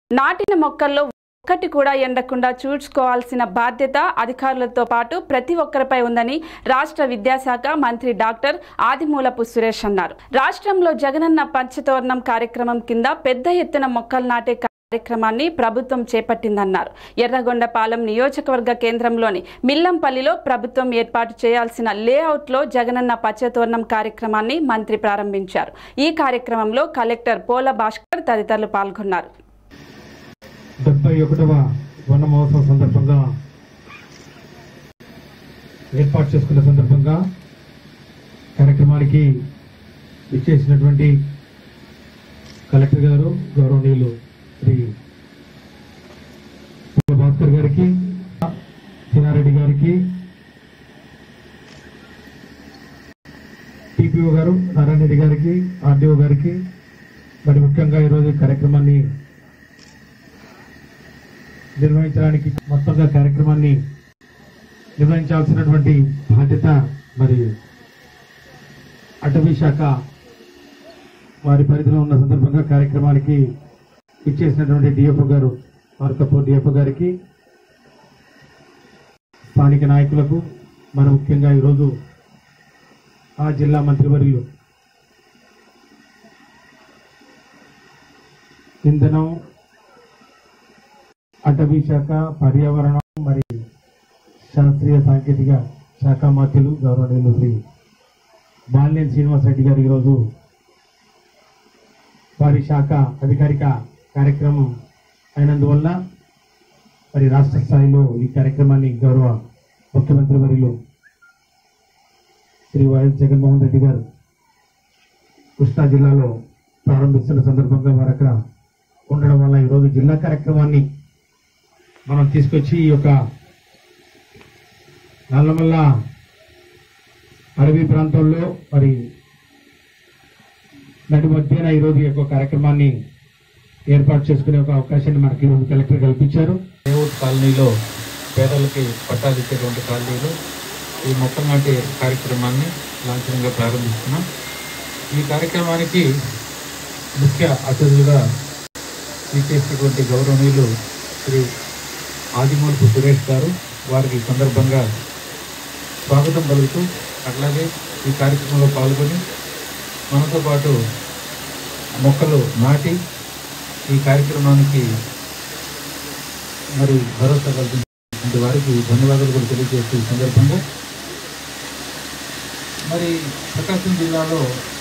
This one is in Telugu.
నాటిన మొక్కల్లో ఒక్కటి కూడా ఎండకుండా చూసుకోవాల్సిన బాధ్యత అధికారులతో పాటు ప్రతి ఒక్కరిపై ఉందని రాష్ట్ర విద్యాశాఖ మంత్రి డాక్టర్ ఆదిమూలపు సురేష్ అన్నారు రాష్ట్రంలో జగనన్న పంచతోరణం కార్యక్రమం కింద పెద్ద ఎత్తున మొక్కలు నాటే కార్యక్రమాన్ని ప్రభుత్వం చేపట్టిందన్నారు ఎర్రగొండపాలెం నియోజకవర్గ కేంద్రంలోని మిల్లంపల్లిలో ప్రభుత్వం ఏర్పాటు చేయాల్సిన లేఅవుట్లో జగనన్న పచ్చతోరణం కార్యక్రమాన్ని మంత్రి ప్రారంభించారు ఈ కార్యక్రమంలో కలెక్టర్ పోల భాస్కర్ తదితరులు పాల్గొన్నారు డెబ్బై ఒకటవ వన మహోత్సవం సందర్భంగా ఏర్పాటు చేసుకున్న సందర్భంగా కార్యక్రమానికి ఇచ్చేసినటువంటి కలెక్టర్ గారు గౌరవనీయులు శ్రీ పూల భాస్కర్ గారికి చిన్నారెడ్డి గారికి టిపిఓ గారు నారాయణ రెడ్డి గారికి ఆర్డీఓ గారికి మరి ముఖ్యంగా ఈరోజు ఈ కార్యక్రమాన్ని నిర్వహించడానికి మొత్తంగా కార్యక్రమాన్ని నిర్వహించాల్సినటువంటి బాధ్యత మరి అటవీ శాఖ వారి పరిధిలో ఉన్న సందర్భంగా కార్యక్రమానికి ఇచ్చేసినటువంటి డిఎఫ్ఓ గారు మార్కపూర్ డిఎఫ్ఓ గారికి స్థానిక నాయకులకు మన ముఖ్యంగా ఈరోజు ఆ జిల్లా మంత్రివర్యులు ఇంధనం అటవీ శాఖ పర్యావరణం మరి శాస్త్రీయ సాంకేతిక శాఖ మంత్రులు గౌరవనీయులు శ్రీ బాలినేని శ్రీనివాసరెడ్డి గారు ఈరోజు వారి శాఖ అధికారిక కార్యక్రమం అయినందువల్ల మరి రాష్ట్ర స్థాయిలో ఈ కార్యక్రమాన్ని గౌరవ ముఖ్యమంత్రి వర్యులు శ్రీ వైఎస్ జగన్మోహన్ రెడ్డి గారు కృష్ణా జిల్లాలో ప్రారంభిస్తున్న సందర్భంగా వారు అక్కడ ఉండడం వల్ల ఈరోజు జిల్లా కార్యక్రమాన్ని మనం తీసుకొచ్చి ఈ యొక్క నల్లమల్ల అడవి ప్రాంతంలో మరి నడి మధ్యన ఈరోజు ఈ యొక్క కార్యక్రమాన్ని ఏర్పాటు చేసుకునే ఒక అవకాశాన్ని మనకి ఈరోజు కలెక్టర్ కల్పించారు లేఅవుట్ కాలనీలో పేదలకి పట్టాలు ఇచ్చేటువంటి కాలనీలో ఈ మొక్కలు నాటే కార్యక్రమాన్ని లాంఛనంగా ప్రారంభిస్తున్నాం ఈ కార్యక్రమానికి ముఖ్య అతిథులుగా ఇచ్చేసినటువంటి గౌరవనీయులు శ్రీ ఆదిమూలపు సురేష్ గారు వారికి ఈ సందర్భంగా స్వాగతం పలుకుతూ అట్లాగే ఈ కార్యక్రమంలో పాల్గొని మనతో పాటు మొక్కలు నాటి ఈ కార్యక్రమానికి మరి భరోసా కల్పించినటువంటి వారికి ధన్యవాదాలు కూడా తెలియజేస్తూ ఈ సందర్భంగా మరి ప్రకాశం జిల్లాలో